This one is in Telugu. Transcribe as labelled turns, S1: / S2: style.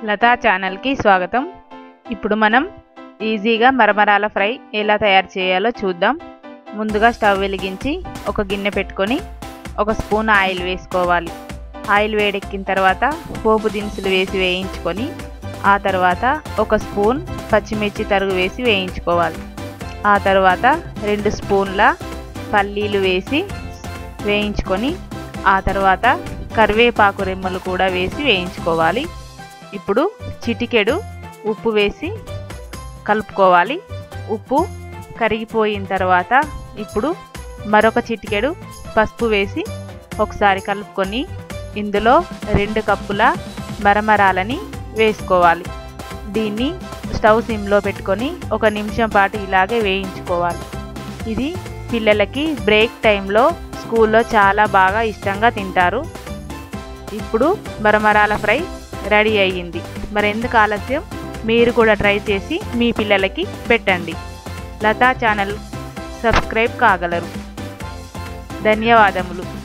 S1: లతా ఛానల్కి స్వాగతం ఇప్పుడు మనం ఈజీగా మరమరాల ఫ్రై ఎలా తయారు చేయాలో చూద్దాం ముందుగా స్టవ్ వెలిగించి ఒక గిన్నె పెట్టుకొని ఒక స్పూన్ ఆయిల్ వేసుకోవాలి ఆయిల్ వేడెక్కిన తర్వాత పోపు దినుసులు వేసి వేయించుకొని ఆ తర్వాత ఒక స్పూన్ పచ్చిమిర్చి తరుగు వేసి వేయించుకోవాలి ఆ తర్వాత రెండు స్పూన్ల పల్లీలు వేసి వేయించుకొని ఆ తర్వాత కరివేపాకు రెమ్మలు కూడా వేసి వేయించుకోవాలి ఇప్పుడు చిటికెడు ఉప్పు వేసి కలుపుకోవాలి ఉప్పు కరిగిపోయిన తర్వాత ఇప్పుడు మరొక చిటికెడు పసుపు వేసి ఒకసారి కలుపుకొని ఇందులో రెండు కప్పుల మరమరాలని వేసుకోవాలి దీన్ని స్టవ్ సిమ్లో పెట్టుకొని ఒక నిమిషం పాటు ఇలాగే వేయించుకోవాలి ఇది పిల్లలకి బ్రేక్ టైంలో స్కూల్లో చాలా బాగా ఇష్టంగా తింటారు ఇప్పుడు మరమరాల ఫ్రై రెడీ అయ్యింది మరెందుకు ఆలస్యం మీరు కూడా ట్రై చేసి మీ పిల్లలకి పెట్టండి లతా ఛానల్ సబ్స్క్రైబ్ కాగలరు ధన్యవాదములు